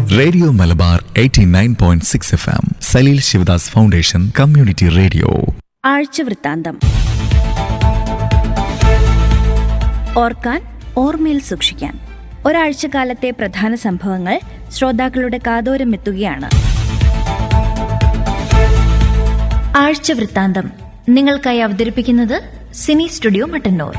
radio Malabar 89.6 F M Saleel Sivadas foundation community radio ആഴ്ചവൃത്താന്തം ഓർക്കാൻ ഓർമ്മയിൽ സൂക്ഷിക്കാൻ ഒരാഴ്ചക്കാലത്തെ പ്രധാന സംഭവങ്ങൾ ശ്രോതാക്കളുടെ കാതോരം എത്തുകയാണ് ആഴ്ചവൃത്താന്തം നിങ്ങൾക്കായി അവതരിപ്പിക്കുന്നത് സിനി സ്റ്റുഡിയോ മട്ടന്നൂർ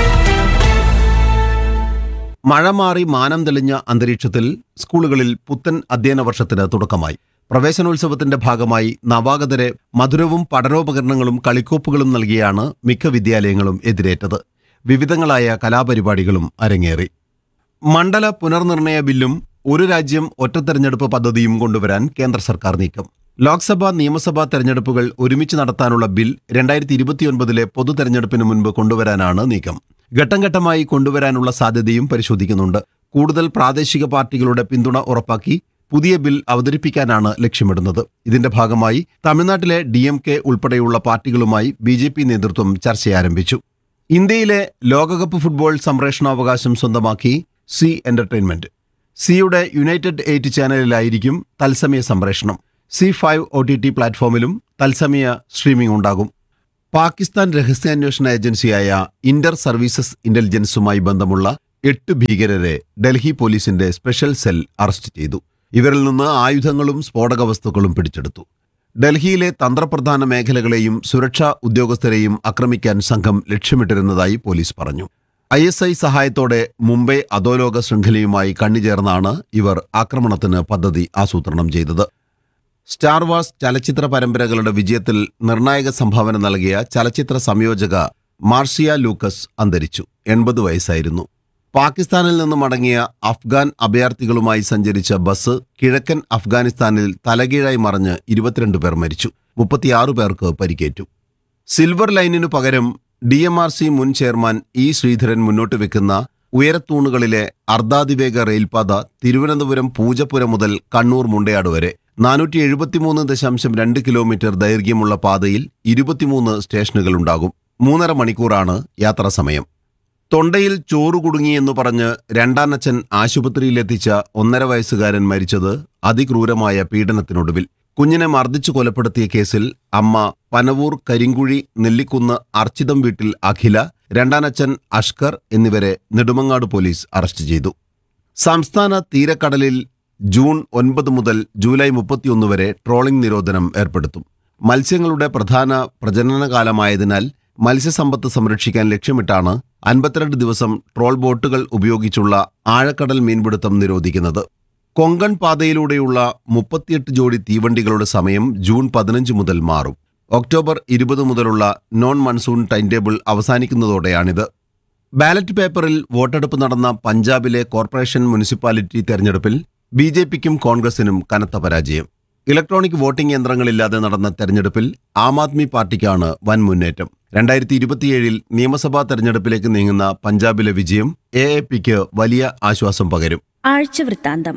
മഴ മാറി മാനം തെളിഞ്ഞ അന്തരീക്ഷത്തിൽ സ്കൂളുകളിൽ പുത്തൻ അധ്യയന വർഷത്തിന് തുടക്കമായി പ്രവേശനോത്സവത്തിന്റെ ഭാഗമായി നവാഗതരെ മധുരവും പഠനോപകരണങ്ങളും കളിക്കോപ്പുകളും നൽകിയാണ് മിക്ക വിദ്യാലയങ്ങളും എതിരേറ്റത് വിവിധങ്ങളായ കലാപരിപാടികളും അരങ്ങേറി മണ്ഡല പുനർനിർണയ ബില്ലും ഒരു രാജ്യം ഒറ്റ തെരഞ്ഞെടുപ്പ് പദ്ധതിയും കൊണ്ടുവരാൻ കേന്ദ്ര സർക്കാർ നീക്കം ലോക്സഭാ നിയമസഭാ തെരഞ്ഞെടുപ്പുകൾ ഒരുമിച്ച് നടത്താനുള്ള ബിൽ രണ്ടായിരത്തി ഇരുപത്തിയൊൻപതിലെ പൊതു തെരഞ്ഞെടുപ്പിന് മുൻപ് കൊണ്ടുവരാനാണ് നീക്കം ഘട്ടം ഘട്ടമായി കൊണ്ടുവരാനുള്ള സാധ്യതയും പരിശോധിക്കുന്നുണ്ട് കൂടുതൽ പ്രാദേശിക പാർട്ടികളുടെ പിന്തുണ ഉറപ്പാക്കി പുതിയ ബിൽ അവതരിപ്പിക്കാനാണ് ലക്ഷ്യമിടുന്നത് ഇതിന്റെ ഭാഗമായി തമിഴ്നാട്ടിലെ ഡി എം കെ ഉൾപ്പെടെയുള്ള പാർട്ടികളുമായി ബി ജെ പി നേതൃത്വം ചർച്ചയാരംഭിച്ചു ഇന്ത്യയിലെ ലോകകപ്പ് ഫുട്ബോൾ സംപ്രേഷണാവകാശം സ്വന്തമാക്കി സി എന്റർടൈൻമെന്റ് സിയുടെ യുണൈറ്റഡ് എയ്റ്റ് ചാനലിലായിരിക്കും തത്സമയ സംപ്രേഷണം Zee five O T T പ്ലാറ്റ്ഫോമിലും തത്സമയ സ്ട്രീമിംഗ് ഉണ്ടാകും പാകിസ്ഥാൻ രഹസ്യാന്വേഷണ ഏജൻസിയായ ഇന്റർ സർവീസസ് ഇന്റലിജൻസുമായി ബന്ധമുള്ള എട്ട് ഭീകരരെ ഡൽഹി പോലീസിന്റെ സ്പെഷ്യൽ സെൽ അറസ്റ്റ് ചെയ്തു ഇവരിൽ നിന്ന് ആയുധങ്ങളും സ്ഫോടക വസ്തുക്കളും പിടിച്ചെടുത്തു ഡൽഹിയിലെ തന്ത്രപ്രധാന മേഖലകളെയും സുരക്ഷാ ഉദ്യോഗസ്ഥരെയും ആക്രമിക്കാൻ സംഘം ലക്ഷ്യമിട്ടിരുന്നതായി പോലീസ് പറഞ്ഞു ഐ എസ് ഐ സഹായത്തോടെ മുംബൈ അധോലോക ശൃംഖലയുമായി കണ്ണിചേർന്നാണ് ഇവർ ആക്രമണത്തിന് പദ്ധതി ആസൂത്രണം ചെയ്തത് സ്റ്റാർ വാർസ് ചലച്ചിത്ര പരമ്പരകളുടെ വിജയത്തിൽ നിർണായക സംഭാവന നൽകിയ ചലച്ചിത്ര സംയോജക മാർഷിയ ലൂക്കസ് അന്തരിച്ചു എൺപത് വയസ്സായിരുന്നു പാകിസ്ഥാനിൽ നിന്ന് മടങ്ങിയ അഫ്ഗാൻ അഭയാർത്ഥികളുമായി സഞ്ചരിച്ച ബസ് കിഴക്കൻ അഫ്ഗാനിസ്ഥാനിൽ തലകീഴായി മറിഞ്ഞ് ഇരുപത്തിരണ്ട് പേർ മരിച്ചു മുപ്പത്തിയാറ് പേർക്ക് പരിക്കേറ്റു സിൽവർ ലൈനിനു പകരം ഡി എം ആർ സി മുൻ ചെയർമാൻ ഇ ശ്രീധരൻ മുന്നോട്ട് വെക്കുന്ന ഉയരത്തൂണുകളിലെ അർദ്ധാതിവേഗ റെയിൽപാത തിരുവനന്തപുരം പൂജപ്പുര മുതൽ കണ്ണൂർ മുണ്ടയാട് വരെ നാനൂറ്റി എഴുപത്തിമൂന്ന് ദശാംശം രണ്ട് കിലോമീറ്റർ ദൈർഘ്യമുള്ള പാതയിൽ ഇരുപത്തിമൂന്ന് സ്റ്റേഷനുകളുണ്ടാകും മൂന്നര മണിക്കൂറാണ് യാത്രാസമയം തൊണ്ടയിൽ ചോറ് കുടുങ്ങിയെന്ന് പറഞ്ഞ് രണ്ടാനച്ഛൻ ആശുപത്രിയിലെത്തിച്ച ഒന്നര വയസ്സുകാരൻ മരിച്ചത് അതിക്രൂരമായ പീഡനത്തിനൊടുവിൽ കുഞ്ഞിനെ മർദ്ദിച്ചു കൊലപ്പെടുത്തിയ കേസിൽ അമ്മ പനവൂർ കരിങ്കുഴി നെല്ലിക്കുന്ന് അർച്ചിതം വീട്ടിൽ അഖില രണ്ടാനച്ഛൻ അഷ്കർ എന്നിവരെ നെടുമങ്ങാട് പോലീസ് അറസ്റ്റ് ചെയ്തു സംസ്ഥാന തീരക്കടലിൽ ജൂൺ ഒൻപത് മുതൽ ജൂലൈ മുപ്പത്തിയൊന്ന് വരെ ട്രോളിംഗ് നിരോധനം ഏർപ്പെടുത്തും മത്സ്യങ്ങളുടെ പ്രധാന പ്രജനനകാലമായതിനാൽ മത്സ്യസമ്പത്ത് സംരക്ഷിക്കാൻ ലക്ഷ്യമിട്ടാണ് അൻപത്തിരണ്ട് ദിവസം ട്രോൾ ബോട്ടുകൾ ഉപയോഗിച്ചുള്ള ആഴക്കടൽ മീൻപിടുത്തം നിരോധിക്കുന്നത് കൊങ്കൺ പാതയിലൂടെയുള്ള മുപ്പത്തിയെട്ട് ജോഡി തീവണ്ടികളുടെ സമയം ജൂൺ പതിനഞ്ച് മുതൽ മാറും ഒക്ടോബർ ഇരുപത് മുതലുള്ള നോൺ മൺസൂൺ ടൈം ടേബിൾ അവസാനിക്കുന്നതോടെയാണിത് ബാലറ്റ് പേപ്പറിൽ വോട്ടെടുപ്പ് നടന്ന പഞ്ചാബിലെ കോർപ്പറേഷൻ മുനിസിപ്പാലിറ്റി തെരഞ്ഞെടുപ്പിൽ ബി ജെ പിക്കും കോൺഗ്രസിനും കനത്ത പരാജയം ഇലക്ട്രോണിക് വോട്ടിംഗ് യന്ത്രങ്ങളില്ലാതെ നടന്ന തെരഞ്ഞെടുപ്പിൽ ആം ആദ്മി പാർട്ടിക്കാണ് വൻ മുന്നേറ്റം രണ്ടായിരത്തി ഇരുപത്തിയേഴിൽ നിയമസഭാ തെരഞ്ഞെടുപ്പിലേക്ക് നീങ്ങുന്ന പഞ്ചാബിലെ വിജയം എ എ പിക്ക് വലിയ ആശ്വാസം പകരും ആഴ്ചവൃത്താന്തം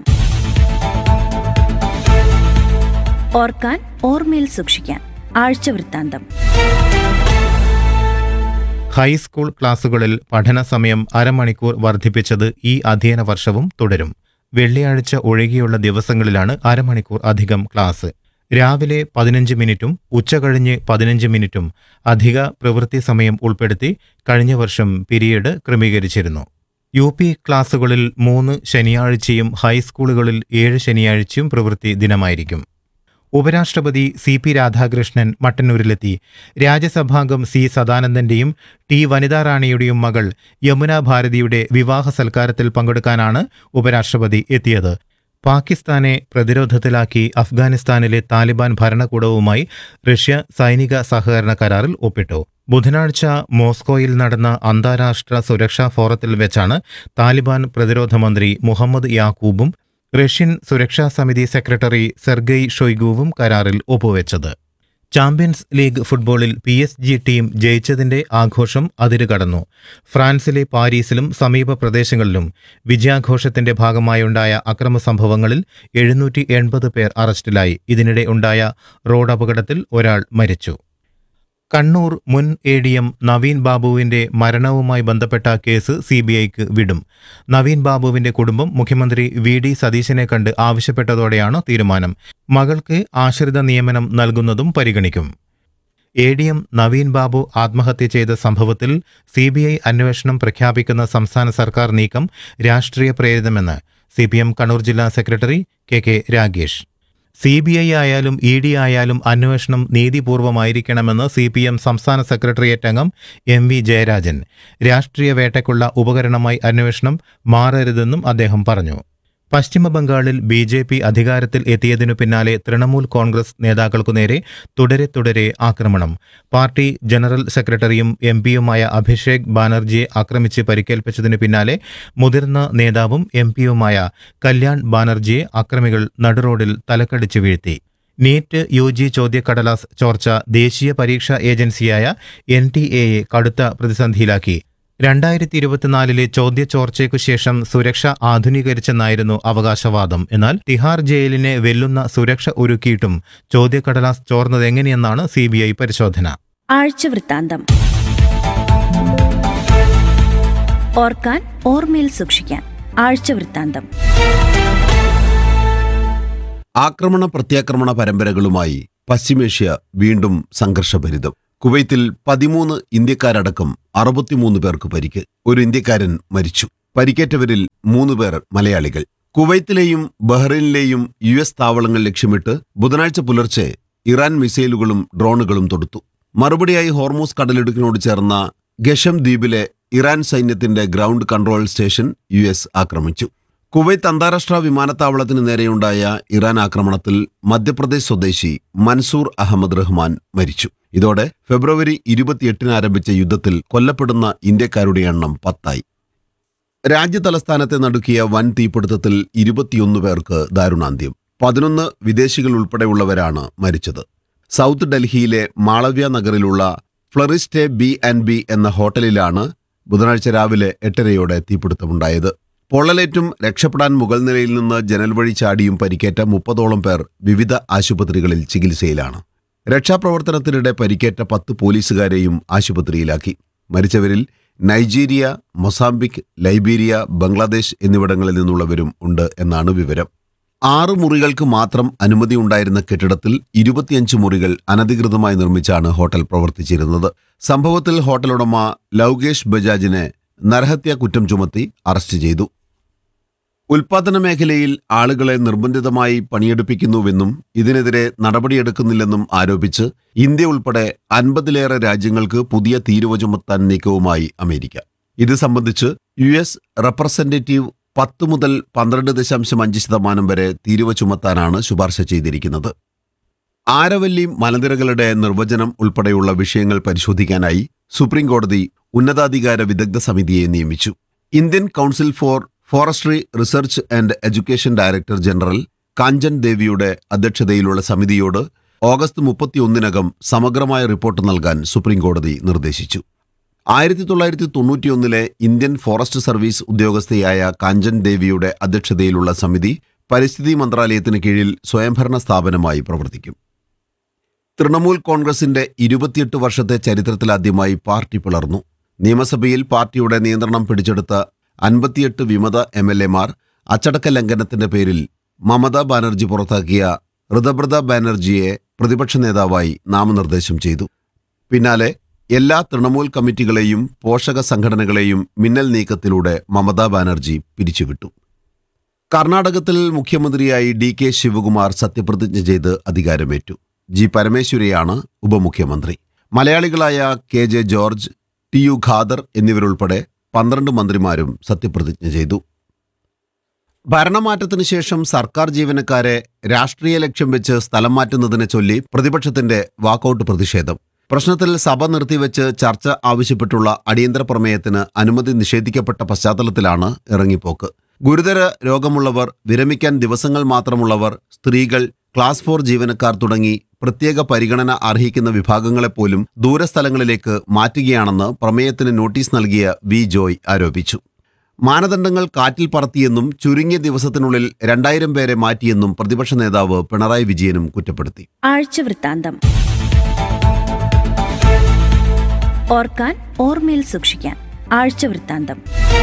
ഓർക്കാൻ ഓർമ്മയിൽ സൂക്ഷിക്കാൻ ആഴ്ചവൃത്താന്തം ഹൈസ്കൂൾ ക്ലാസുകളിൽ പഠന സമയം അരമണിക്കൂർ വർദ്ധിപ്പിച്ചത് ഈ അധ്യയന വർഷവും തുടരും വെള്ളിയാഴ്ച ഒഴികെയുള്ള ദിവസങ്ങളിലാണ് അരമണിക്കൂർ അധികം ക്ലാസ് രാവിലെ പതിനഞ്ച് മിനിറ്റും ഉച്ചകഴിഞ്ഞ് പതിനഞ്ച് മിനിറ്റും അധിക പ്രവൃത്തി സമയം ഉൾപ്പെടുത്തി കഴിഞ്ഞ വർഷം പിരീഡ് ക്രമീകരിച്ചിരുന്നു യു പി ക്ലാസുകളിൽ മൂന്ന് ശനിയാഴ്ചയും ഹൈസ്കൂളുകളിൽ ഏഴ് ശനിയാഴ്ചയും പ്രവൃത്തി ദിനമായിരിക്കും ഉപരാഷ്ട്രപതി സി പി രാധാകൃഷ്ണൻ മട്ടന്നൂരിലെത്തി രാജ്യസഭാംഗം സി സദാനന്ദന്റെയും ടി വനിതാ റാണിയുടെയും മകൾ യമുന ഭാരതിയുടെ വിവാഹ സൽക്കാരത്തിൽ പങ്കെടുക്കാനാണ് ഉപരാഷ്ട്രപതി എത്തിയത് പാകിസ്ഥാനെ പ്രതിരോധത്തിലാക്കി അഫ്ഗാനിസ്ഥാനിലെ താലിബാൻ ഭരണകൂടവുമായി റഷ്യ സൈനിക സഹകരണ കരാറിൽ ഒപ്പിട്ടു ബുധനാഴ്ച മോസ്കോയിൽ നടന്ന അന്താരാഷ്ട്ര സുരക്ഷാ ഫോറത്തിൽ വെച്ചാണ് താലിബാൻ പ്രതിരോധ മന്ത്രി മുഹമ്മദ് യാക്കൂബും റഷ്യൻ സുരക്ഷാ സമിതി സെക്രട്ടറി സെർഗെയ് ഷൊയ്ഗുവും കരാറിൽ ഒപ്പുവെച്ചത് ചാമ്പ്യൻസ് ലീഗ് ഫുട്ബോളിൽ പി എസ് ജി ടീം ജയിച്ചതിന്റെ ആഘോഷം അതിരുകടന്നു ഫ്രാൻസിലെ പാരീസിലും സമീപ പ്രദേശങ്ങളിലും വിജയാഘോഷത്തിന്റെ ഭാഗമായുണ്ടായ അക്രമ സംഭവങ്ങളിൽ എഴുന്നൂറ്റി എൺപത് പേർ അറസ്റ്റിലായി ഇതിനിടെ ഉണ്ടായ റോഡ് അപകടത്തിൽ ഒരാൾ മരിച്ചു കണ്ണൂർ മുൻ എ ഡി എം നവീൻ ബാബുവിന്റെ മരണവുമായി ബന്ധപ്പെട്ട കേസ് സി ബി ഐക്ക് വിടും നവീൻ ബാബുവിന്റെ കുടുംബം മുഖ്യമന്ത്രി വി ഡി സതീശനെ കണ്ട് ആവശ്യപ്പെട്ടതോടെയാണ് തീരുമാനം മകൾക്ക് ആശ്രിത നിയമനം നൽകുന്നതും പരിഗണിക്കും A D M Naveen Babu ആത്മഹത്യ ചെയ്ത സംഭവത്തിൽ സി ബി ഐ അന്വേഷണം പ്രഖ്യാപിക്കുന്ന സംസ്ഥാന സർക്കാർ നീക്കം രാഷ്ട്രീയ പ്രേരിതമെന്ന് സി പി എം കണ്ണൂർ ജില്ലാ secretary K K Ragesh C B I ആയാലും ഇ ഡി ആയാലും അന്വേഷണം നീതിപൂർവമായിരിക്കണമെന്ന് സി പി എം സംസ്ഥാന സെക്രട്ടേറിയറ്റ് അംഗം എം വി ജയരാജൻ രാഷ്ട്രീയ വേട്ടയ്ക്കുള്ള ഉപകരണമായി അന്വേഷണം മാറരുതെന്നും അദ്ദേഹം പറഞ്ഞു പശ്ചിമ ബംഗാളിൽ ബി ജെ പി അധികാരത്തിൽ എത്തിയതിനു പിന്നാലെ തൃണമൂൽ കോൺഗ്രസ് നേതാക്കൾക്കു നേരെ തുടരെ തുടരെ ആക്രമണം പാർട്ടി ജനറൽ സെക്രട്ടറിയും എം പിയുമായ അഭിഷേക് ബാനർജിയെ ആക്രമിച്ച് പരിക്കേൽപ്പിച്ചതിനു പിന്നാലെ മുതിർന്ന നേതാവും എം പിയുമായ കല്യാൺ ബാനർജിയെ അക്രമികൾ നടുറോഡിൽ തലക്കടിച്ച് വീഴ്ത്തി നീറ്റ് യു ജി ചോദ്യക്കടലാസ് ചോർച്ച ദേശീയ പരീക്ഷാ ഏജൻസിയായ എൻ ടി എയെ കടുത്ത പ്രതിസന്ധിയിലാക്കി രണ്ടായിരത്തി ഇരുപത്തിനാലിലെ ചോദ്യചോർച്ചയ്ക്കു ശേഷം സുരക്ഷ ആധുനീകരിച്ചെന്നായിരുന്നു അവകാശവാദം എന്നാൽ തിഹാർ ജയിലിനെ വെല്ലുന്ന സുരക്ഷ ഒരുക്കിയിട്ടും ചോദ്യക്കടലാസ് ചോർന്നതെങ്ങനെയെന്നാണ് സി ബി ഐ പരിശോധന ആഴ്ചവൃത്താന്തം ഓർക്കാൻ ഓർമ്മയിൽ സൂക്ഷിക്കാൻ ആഴ്ചവൃത്താന്തം ആക്രമണ പ്രത്യാക്രമണ പരമ്പരകളുമായി പശ്ചിമേഷ്യ വീണ്ടും സംഘർഷഭരിതം കുവൈത്തിൽ പതിമൂന്ന് ഇന്ത്യക്കാരടക്കം അറുപത്തിമൂന്ന് പേർക്ക് പരിക്ക് ഒരു ഇന്ത്യക്കാരൻ മരിച്ചു പരിക്കേറ്റവരിൽ മൂന്ന് പേർ മലയാളികൾ കുവൈത്തിലെയും ബഹ്റൈനിലെയും യു എസ് താവളങ്ങൾ ലക്ഷ്യമിട്ട് ബുധനാഴ്ച പുലർച്ചെ ഇറാൻ മിസൈലുകളും ഡ്രോണുകളും തൊടുത്തു മറുപടിയായി ഹോർമൂസ് കടലിടുക്കിനോട് ചേർന്ന ഗഷം ദ്വീപിലെ ഇറാൻ സൈന്യത്തിന്റെ ground control station U S ആക്രമിച്ചു കുവൈത്ത് അന്താരാഷ്ട്ര വിമാനത്താവളത്തിന് നേരെയുണ്ടായ ഇറാൻ ആക്രമണത്തിൽ മധ്യപ്രദേശ് സ്വദേശി മൻസൂർ അഹമ്മദ് റഹ്മാൻ മരിച്ചു ഇതോടെ ഫെബ്രുവരി ഇരുപത്തിയെട്ടിന് ആരംഭിച്ച യുദ്ധത്തിൽ കൊല്ലപ്പെടുന്ന ഇന്ത്യക്കാരുടെ എണ്ണം പത്തായി രാജ്യതലസ്ഥാനത്തെ നടുക്കിയ വൻ തീപിടുത്തത്തിൽ ഇരുപത്തിയൊന്ന് പേർക്ക് ദാരുണാന്ത്യം പതിനൊന്ന് വിദേശികൾ ഉൾപ്പെടെയുള്ളവരാണ് മരിച്ചത് സൗത്ത് ഡൽഹിയിലെ മാളവ്യ നഗറിലുള്ള ഫ്ലറിസ്റ്റെ ബി ആൻഡ് ബി എന്ന ഹോട്ടലിലാണ് ബുധനാഴ്ച രാവിലെ എട്ടരയോടെ തീപിടുത്തമുണ്ടായത് പൊള്ളലേറ്റും രക്ഷപ്പെടാൻ മുകൾ നിലയിൽ നിന്ന് ജനൽ വഴി ചാടിയും പരിക്കേറ്റ മുപ്പതോളം പേർ വിവിധ ആശുപത്രികളിൽ ചികിത്സയിലാണ് രക്ഷാപ്രവർത്തനത്തിനിടെ പരിക്കേറ്റ പത്ത് പോലീസുകാരെയും ആശുപത്രിയിലാക്കി മരിച്ചവരിൽ നൈജീരിയ മൊസാംബിക് ലൈബീരിയ ബംഗ്ലാദേശ് എന്നിവിടങ്ങളിൽ നിന്നുള്ളവരും ഉണ്ട് എന്നാണ് വിവരം ആറ് മുറികൾക്ക് മാത്രം അനുമതി ഉണ്ടായിരുന്ന കെട്ടിടത്തിൽ ഇരുപത്തിയഞ്ച് മുറികൾ അനധികൃതമായി നിർമ്മിച്ചാണ് ഹോട്ടൽ പ്രവർത്തിച്ചിരുന്നത് സംഭവത്തിൽ ഹോട്ടൽ ഉടമ ലൗകേഷ് ബജാജിനെ നരഹത്യ കുറ്റം ചുമത്തി അറസ്റ്റ് ചെയ്തു ഉൽപാദന മേഖലയിൽ ആളുകളെ നിർബന്ധിതമായി പണിയെടുപ്പിക്കുന്നുവെന്നും ഇതിനെതിരെ നടപടിയെടുക്കുന്നില്ലെന്നും ആരോപിച്ച് ഇന്ത്യ ഉൾപ്പെടെ അൻപതിലേറെ രാജ്യങ്ങൾക്ക് പുതിയ തീരുവ ചുമത്താൻ നീക്കവുമായി അമേരിക്ക ഇത് സംബന്ധിച്ച് യു എസ് റെപ്രസെന്റേറ്റീവ് പത്ത് മുതൽ പന്ത്രണ്ട് ദശാംശം അഞ്ച് ശതമാനം വരെ തീരുവ ചുമത്താനാണ് ശുപാർശ ചെയ്തിരിക്കുന്നത് ആരവല്ലി മലനിരകളുടെ നിർവചനം ഉൾപ്പെടെയുള്ള വിഷയങ്ങൾ പരിശോധിക്കാനായി സുപ്രീം കോടതി ഉന്നതാധികാര വിദഗ്ധ സമിതിയെ നിയമിച്ചു Indian council for forestry research and education director general Kanchan ദേവിയുടെ അധ്യക്ഷതയിലുള്ള സമിതിയോട് ഓഗസ്റ്റ് മുപ്പത്തിയൊന്നിനകം സമഗ്രമായ റിപ്പോർട്ട് നൽകാൻ സുപ്രീം കോടതി നിർദ്ദേശിച്ചു ആയിരത്തി തൊള്ളായിരത്തി തൊണ്ണൂറ്റിയൊന്നിലെ ഇന്ത്യൻ ഫോറസ്റ്റ് സർവീസ് ഉദ്യോഗസ്ഥയായ കാഞ്ചൻ ദേവിയുടെ അധ്യക്ഷതയിലുള്ള സമിതി പരിസ്ഥിതി മന്ത്രാലയത്തിന് കീഴിൽ സ്വയംഭരണ സ്ഥാപനമായി പ്രവർത്തിക്കും തൃണമൂൽ കോൺഗ്രസിന്റെ ഇരുപത്തിയെട്ട് വർഷത്തെ ചരിത്രത്തിലാദ്യമായി പാർട്ടി പിളർന്നു നിയമസഭയിൽ പാർട്ടിയുടെ നിയന്ത്രണം പിടിച്ചെടുത്ത അൻപത്തിയെട്ട് വിമത എം എൽ എമാർ അച്ചടക്ക ലംഘനത്തിന്റെ പേരിൽ മമതാ ബാനർജി പുറത്താക്കിയ ഋതബ്രത ബാനർജിയെ പ്രതിപക്ഷ നേതാവായി നാമനിർദ്ദേശം ചെയ്തു പിന്നാലെ എല്ലാ തൃണമൂൽ കമ്മിറ്റികളെയും പോഷക സംഘടനകളെയും മിന്നൽ നീക്കത്തിലൂടെ മമതാ ബാനർജി പിരിച്ചുവിട്ടു കർണാടകത്തിൽ മുഖ്യമന്ത്രിയായി ഡി കെ ശിവകുമാർ സത്യപ്രതിജ്ഞ ചെയ്ത് അധികാരമേറ്റു ജി പരമേശ്വരിയാണ് ഉപമുഖ്യമന്ത്രി മലയാളികളായ K J George T U Khader എന്നിവരുൾപ്പെടെ പന്ത്രണ്ട് മന്ത്രിമാരും സത്യപ്രതിജ്ഞ ചെയ്തു ഭരണമാറ്റത്തിന് ശേഷം സർക്കാർ ജീവനക്കാരെ രാഷ്ട്രീയ ലക്ഷ്യം വെച്ച് സ്ഥലം മാറ്റുന്നതിനെ ചൊല്ലി പ്രതിപക്ഷത്തിന്റെ വാക്കൌട്ട് പ്രതിഷേധം പ്രശ്നത്തിൽ സഭ നിർത്തിവെച്ച് ചർച്ച ആവശ്യപ്പെട്ടുള്ള അടിയന്തര പ്രമേയത്തിന് അനുമതി നിഷേധിക്കപ്പെട്ട പശ്ചാത്തലത്തിലാണ് ഇറങ്ങിപ്പോക്ക് ഗുരുതര രോഗമുള്ളവർ വിരമിക്കാൻ ദിവസങ്ങൾ മാത്രമുള്ളവർ സ്ത്രീകൾ ക്ലാസ് ഫോർ ജീവനക്കാർ തുടങ്ങി പ്രത്യേക പരിഗണന അർഹിക്കുന്ന വിഭാഗങ്ങളെപ്പോലും ദൂരസ്ഥലങ്ങളിലേക്ക് മാറ്റുകയാണെന്ന് പ്രമേയത്തിന് നോട്ടീസ് നൽകിയ വി ജോയ് ആരോപിച്ചു മാനദണ്ഡങ്ങൾ കാറ്റിൽ പറത്തിയെന്നും ചുരുങ്ങിയ ദിവസത്തിനുള്ളിൽ രണ്ടായിരം പേരെ മാറ്റിയെന്നും പ്രതിപക്ഷ നേതാവ് പിണറായി വിജയനും കുറ്റപ്പെടുത്തി ആഴ്ചവൃത്താന്തം ഓർക്കാൻ ഓർമ്മയിൽ സൂക്ഷിക്കാൻ ആഴ്ച വൃത്താന്തം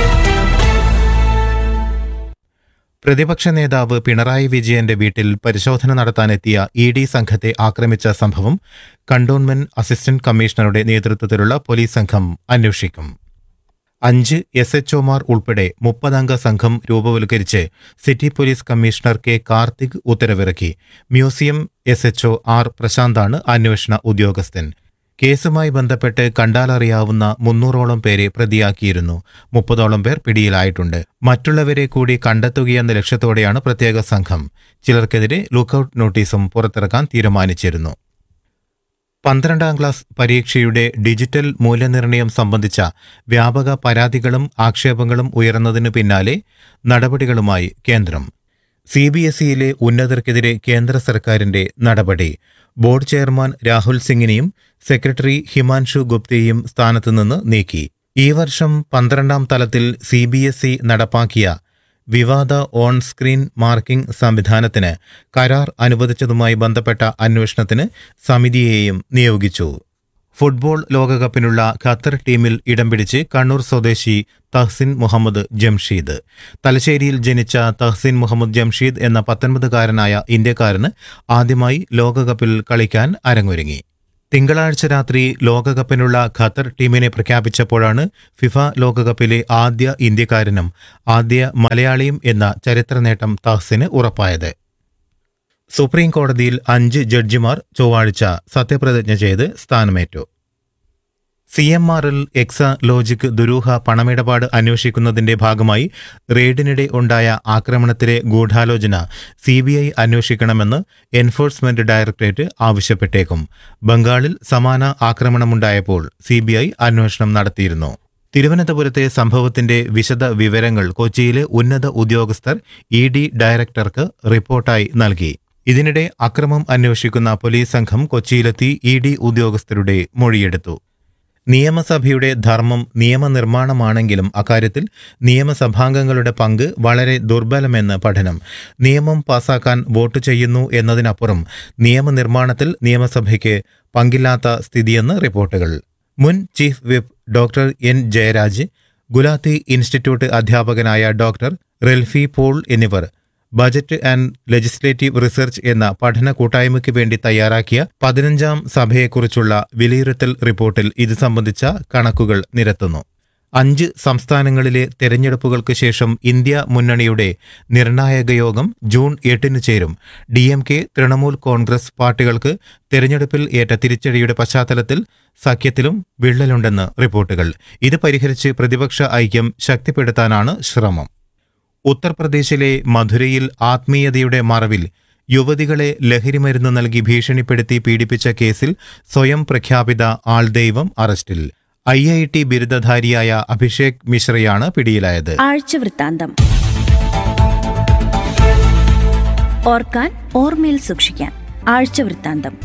പ്രതിപക്ഷ നേതാവ് പിണറായി വിജയന്റെ വീട്ടിൽ പരിശോധന നടത്താനെത്തിയ ഇ ഡി സംഘത്തെ ആക്രമിച്ച സംഭവം കണ്ടോൺമെന്റ് അസിസ്റ്റന്റ് കമ്മീഷണറുടെ നേതൃത്വത്തിലുള്ള പോലീസ് സംഘം അന്വേഷിക്കും അഞ്ച് എസ് എച്ച്ഒമാർ ഉൾപ്പെടെ മുപ്പതംഗ സംഘം രൂപവൽക്കരിച്ച് city police commissioner K Karthik ഉത്തരവിറക്കി മ്യൂസിയം എസ് എച്ച്ഒ ആർ പ്രശാന്താണ് അന്വേഷണ ഉദ്യോഗസ്ഥൻ കേസുമായി ബന്ധപ്പെട്ട് കണ്ടാലറിയാവുന്ന മുന്നൂറോളം പേരെ പ്രതിയാക്കിയിരുന്നു മുപ്പതോളം പേർ പിടിയിലായിട്ടുണ്ട് മറ്റുള്ളവരെ കൂടി കണ്ടെത്തുകയെന്ന ലക്ഷ്യത്തോടെയാണ് പ്രത്യേക സംഘം ചിലർക്കെതിരെ ലുക്കൌട്ട് നോട്ടീസും പുറത്തിറക്കാൻ തീരുമാനിച്ചിരുന്നു പന്ത്രണ്ടാം ക്ലാസ് പരീക്ഷയുടെ ഡിജിറ്റൽ മൂല്യനിർണ്ണയം സംബന്ധിച്ച വ്യാപക പരാതികളും ആക്ഷേപങ്ങളും ഉയർന്നതിനു പിന്നാലെ നടപടികളുമായി കേന്ദ്രം സി ബി എസ് ഇയിലെ ഉന്നതർക്കെതിരെ കേന്ദ്ര സർക്കാരിന്റെ നടപടി ബോർഡ് ചെയർമാൻ രാഹുൽ സിംഗിനെയും സെക്രട്ടറി ഹിമാൻഷു ഗുപ്തയെയും സ്ഥാനത്തുനിന്ന് നീക്കി ഈ വർഷം പന്ത്രണ്ടാം തലത്തിൽ സി ബി എസ് ഇ നടപ്പാക്കിയ വിവാദ ഓൺ സ്ക്രീൻ മാർക്കിംഗ് സംവിധാനത്തിന് കരാർ അനുവദിച്ചതുമായി ബന്ധപ്പെട്ട അന്വേഷണത്തിന് സമിതിയെയും നിയോഗിച്ചു ഫുട്ബോൾ ലോകകപ്പിനുള്ള ഖത്തർ ടീമിൽ ഇടം പിടിച്ച് കണ്ണൂർ സ്വദേശി തഹ്സിൻ മുഹമ്മദ് ജംഷീദ് തലശ്ശേരിയിൽ ജനിച്ച തഹ്സിൻ മുഹമ്മദ് ജംഷീദ് എന്ന പത്തൊൻപതുകാരനായ ഇന്ത്യക്കാരന് ആദ്യമായി ലോകകപ്പിൽ കളിക്കാൻ അരങ്ങൊരുങ്ങി തിങ്കളാഴ്ച രാത്രി ലോകകപ്പിനുള്ള ഖത്തർ ടീമിനെ പ്രഖ്യാപിച്ചപ്പോഴാണ് ഫിഫ ലോകകപ്പിലെ ആദ്യ ഇന്ത്യക്കാരനും ആദ്യ മലയാളിയും എന്ന ചരിത്ര നേട്ടം തഹ്സിന് ഉറപ്പായത് സുപ്രീം കോടതിയിൽ അഞ്ച് ജഡ്ജിമാർ ചൊവ്വാഴ്ച സത്യപ്രതിജ്ഞ ചെയ്ത് സ്ഥാനമേറ്റു C M R L Exalogic ദുരൂഹ പണമിടപാട് അന്വേഷിക്കുന്നതിന്റെ ഭാഗമായി റെയ്ഡിനിടെ ഉണ്ടായ ആക്രമണത്തിലെ ഗൂഢാലോചന സി ബി ഐ അന്വേഷിക്കണമെന്ന് എൻഫോഴ്സ്മെന്റ് ഡയറക്ടറേറ്റ് ആവശ്യപ്പെട്ടേക്കും ബംഗാളിൽ സമാന ആക്രമണമുണ്ടായപ്പോൾ സി ബി ഐ അന്വേഷണം നടത്തിയിരുന്നു തിരുവനന്തപുരത്തെ സംഭവത്തിന്റെ വിശദ വിവരങ്ങൾ കൊച്ചിയിലെ ഉന്നത ഉദ്യോഗസ്ഥർ ഇ ഡി ഡയറക്ടർക്ക് റിപ്പോർട്ടായി നൽകി ഇതിനിടെ അക്രമം അന്വേഷിക്കുന്ന പോലീസ് സംഘം കൊച്ചിയിലെത്തി ഇ ഡി ഉദ്യോഗസ്ഥരുടെ മൊഴിയെടുത്തു നിയമസഭയുടെ ധർമ്മം നിയമനിർമ്മാണമാണെങ്കിലും അക്കാര്യത്തിൽ നിയമസഭാംഗങ്ങളുടെ പങ്ക് വളരെ ദുർബലമെന്ന് പഠനം നിയമം പാസാക്കാൻ വോട്ട് ചെയ്യുന്നു എന്നതിനപ്പുറം നിയമനിർമ്മാണത്തിൽ നിയമസഭയ്ക്ക് പങ്കില്ലാത്ത സ്ഥിതിയെന്ന് റിപ്പോർട്ടുകൾ മുൻ chief whip doctor N Jayaraj Gulati institute അധ്യാപകനായ ഡോക്ടർ റെൽഫി പോൾ എന്നിവർ ബജറ്റ് ആൻഡ് ലെജിസ്ലേറ്റീവ് റിസർച്ച് എന്ന പഠന കൂട്ടായ്മയ്ക്ക് വേണ്ടി തയ്യാറാക്കിയ പതിനഞ്ചാം സഭയെക്കുറിച്ചുള്ള വിലയിരുത്തൽ റിപ്പോർട്ടിൽ ഇത് സംബന്ധിച്ച കണക്കുകൾ നിരത്തുന്നു അഞ്ച് സംസ്ഥാനങ്ങളിലെ തെരഞ്ഞെടുപ്പുകൾക്ക് ശേഷം ഇന്ത്യ മുന്നണിയുടെ നിർണായക യോഗം ജൂൺ എട്ടിന് ചേരും D M K Trinamool Congress പാർട്ടികൾക്ക് തെരഞ്ഞെടുപ്പിൽ ഏറ്റ തിരിച്ചടിയുടെ പശ്ചാത്തലത്തിൽ സഖ്യത്തിലും വിള്ളലുണ്ടെന്ന് റിപ്പോർട്ടുകൾ ഇത് പരിഹരിച്ച് പ്രതിപക്ഷ ഐക്യം ശക്തിപ്പെടുത്താനാണ് ശ്രമം ഉത്തർപ്രദേശിലെ മധുരയിൽ ആത്മീയതയുടെ മറവിൽ യുവതികളെ ലഹരിമരുന്ന് നൽകി ഭീഷണിപ്പെടുത്തി പീഡിപ്പിച്ച കേസിൽ സ്വയം പ്രഖ്യാപിത ആൾദൈവം അറസ്റ്റിൽ ഐ ഐ ടി ബിരുദധാരിയായ അഭിഷേക് മിശ്രയാണ് പിടിയിലായത് ആഴ്ച വൃത്താന്തം ഓർക്കാൻ ഓർമ്മയിൽ സൂക്ഷിക്കാൻ ആഴ്ച വൃത്താന്തം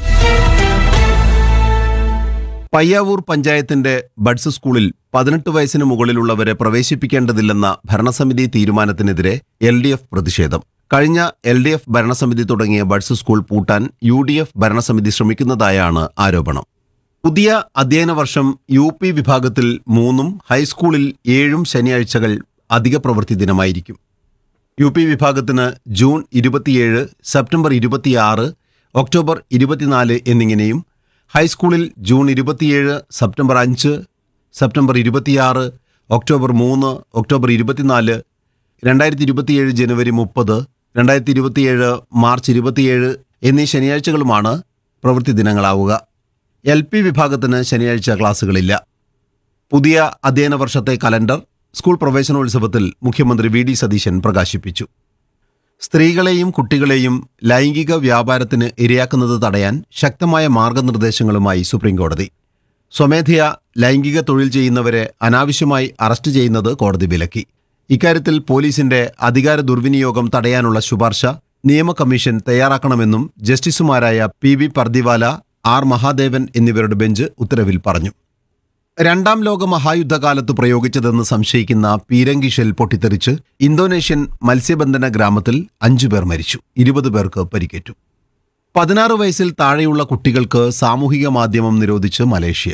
പയ്യാവൂർ പഞ്ചായത്തിന്റെ ബഡ്സ് സ്കൂളിൽ പതിനെട്ട് വയസ്സിന് മുകളിലുള്ളവരെ പ്രവേശിപ്പിക്കേണ്ടതില്ലെന്ന ഭരണസമിതി തീരുമാനത്തിനെതിരെ എൽ ഡി എഫ് പ്രതിഷേധം കഴിഞ്ഞ എൽ ഡി എഫ് ഭരണസമിതി തുടങ്ങിയ ബഡ്സ് സ്കൂൾ പൂട്ടാൻ യു ഡി എഫ് ഭരണസമിതി ശ്രമിക്കുന്നതായാണ് ആരോപണം പുതിയ അധ്യയന വർഷം യു പി വിഭാഗത്തിൽ മൂന്നും ഹൈസ്കൂളിൽ ഏഴും ശനിയാഴ്ചകൾ അധിക പ്രവൃത്തി ദിനമായിരിക്കും യു പി വിഭാഗത്തിന് ജൂൺ ഇരുപത്തിയേഴ് സെപ്റ്റംബർ ഇരുപത്തിയാറ് ഒക്ടോബർ ഇരുപത്തിനാല് എന്നിങ്ങനെയും ഹൈസ്കൂളിൽ ജൂൺ ഇരുപത്തിയേഴ് സെപ്റ്റംബർ അഞ്ച് സെപ്റ്റംബർ ഇരുപത്തിയാറ് ഒക്ടോബർ മൂന്ന് ഒക്ടോബർ ഇരുപത്തിനാല് രണ്ടായിരത്തി ഇരുപത്തിയേഴ് ജനുവരി മുപ്പത് രണ്ടായിരത്തി ഇരുപത്തിയേഴ് മാർച്ച് ഇരുപത്തിയേഴ് എന്നീ ശനിയാഴ്ചകളുമാണ് പ്രവൃത്തി ദിനങ്ങളാവുക എൽ പി വിഭാഗത്തിന് ശനിയാഴ്ച ക്ലാസുകളില്ല പുതിയ അധ്യയന വർഷത്തെ കലണ്ടർ സ്കൂൾ പ്രവേശനോത്സവത്തിൽ മുഖ്യമന്ത്രി വി ഡി സതീശൻ പ്രകാശിപ്പിച്ചു സ്ത്രീകളെയും കുട്ടികളെയും ലൈംഗിക വ്യാപാരത്തിന് ഇരയാക്കുന്നത് തടയാൻ ശക്തമായ മാർഗനിർദ്ദേശങ്ങളുമായി സുപ്രീംകോടതി സ്വമേധയാ ലൈംഗിക തൊഴിൽ ചെയ്യുന്നവരെ അനാവശ്യമായി അറസ്റ്റ് ചെയ്യുന്നത് കോടതി വിലക്കി ഇക്കാര്യത്തിൽ പോലീസിന്റെ അധികാര ദുർവിനിയോഗം തടയാനുള്ള ശുപാർശ നിയമ കമ്മീഷൻ തയ്യാറാക്കണമെന്നും ജസ്റ്റിസുമാരായ P V Pardiwala R Mahadevan എന്നിവരുടെ ബെഞ്ച് ഉത്തരവിൽ പറഞ്ഞു രണ്ടാം ലോക മഹായുദ്ധകാലത്ത് പ്രയോഗിച്ചതെന്ന് സംശയിക്കുന്ന പീരങ്കി ഷെൽ പൊട്ടിത്തെറിച്ച് ഇന്തോനേഷ്യൻ മത്സ്യബന്ധന ഗ്രാമത്തിൽ അഞ്ചുപേർ മരിച്ചു ഇരുപത് പേർക്ക് പരിക്കേറ്റു പതിനാറ് വയസ്സിൽ താഴെയുള്ള കുട്ടികൾക്ക് സാമൂഹിക മാധ്യമം നിരോധിച്ച് മലേഷ്യ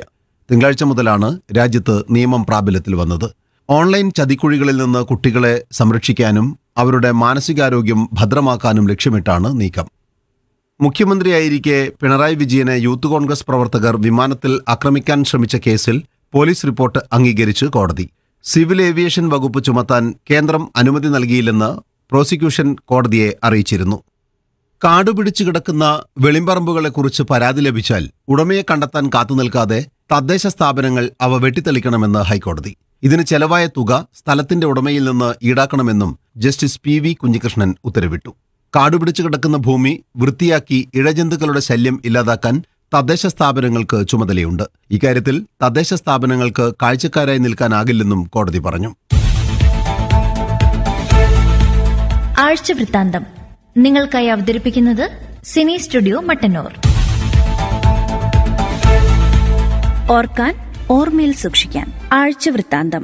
തിങ്കളാഴ്ച മുതലാണ് രാജ്യത്ത് നിയമം പ്രാബല്യത്തിൽ വന്നത് ഓൺലൈൻ ചതിക്കുഴികളിൽ നിന്ന് കുട്ടികളെ സംരക്ഷിക്കാനും അവരുടെ മാനസികാരോഗ്യം ഭദ്രമാക്കാനും ലക്ഷ്യമിട്ടാണ് നീക്കം മുഖ്യമന്ത്രിയായിരിക്കെ പിണറായി വിജയനെ യൂത്ത് കോൺഗ്രസ് പ്രവർത്തകർ വിമാനത്തിൽ ആക്രമിക്കാൻ ശ്രമിച്ച കേസിൽ പോലീസ് റിപ്പോർട്ട് അംഗീകരിച്ച് കോടതി സിവിൽ ഏവിയേഷൻ വകുപ്പ് ചുമത്താൻ കേന്ദ്രം അനുമതി നൽകിയില്ലെന്ന് പ്രോസിക്യൂഷൻ കോടതിയെ അറിയിച്ചിരുന്നു കാടുപിടിച്ചു കിടക്കുന്ന വെളിമ്പറമ്പുകളെക്കുറിച്ച് പരാതി ലഭിച്ചാൽ ഉടമയെ കണ്ടെത്താൻ കാത്തുനിൽക്കാതെ തദ്ദേശ സ്ഥാപനങ്ങൾ അവ വെട്ടിത്തെളിക്കണമെന്ന് ഹൈക്കോടതി ഇതിന് ചെലവായ തുക സ്ഥലത്തിന്റെ ഉടമയിൽ നിന്ന് ഈടാക്കണമെന്നും ജസ്റ്റിസ് പി വി കുഞ്ഞികൃഷ്ണൻ ഉത്തരവിട്ടു കാടുപിടിച്ചു കിടക്കുന്ന ഭൂമി വൃത്തിയാക്കി ഇഴജന്തുക്കളുടെ ശല്യം ഇല്ലാതാക്കാൻ തദ്ദേശ സ്ഥാപനങ്ങൾക്ക് ചുമതലയുണ്ട് ഇക്കാര്യത്തിൽ തദ്ദേശ സ്ഥാപനങ്ങൾക്ക് കാഴ്ചക്കാരായി നിൽക്കാനാകില്ലെന്നും കോടതി പറഞ്ഞു ആഴ്ച വൃത്താന്തം നിങ്ങൾക്കായി അവതരിപ്പിക്കുന്നത് സിനി സ്റ്റുഡിയോ മട്ടന്നൂർ ഓർക്കാൻ ഓർമ്മയിൽ സൂക്ഷിക്കാൻ ആഴ്ച വൃത്താന്തം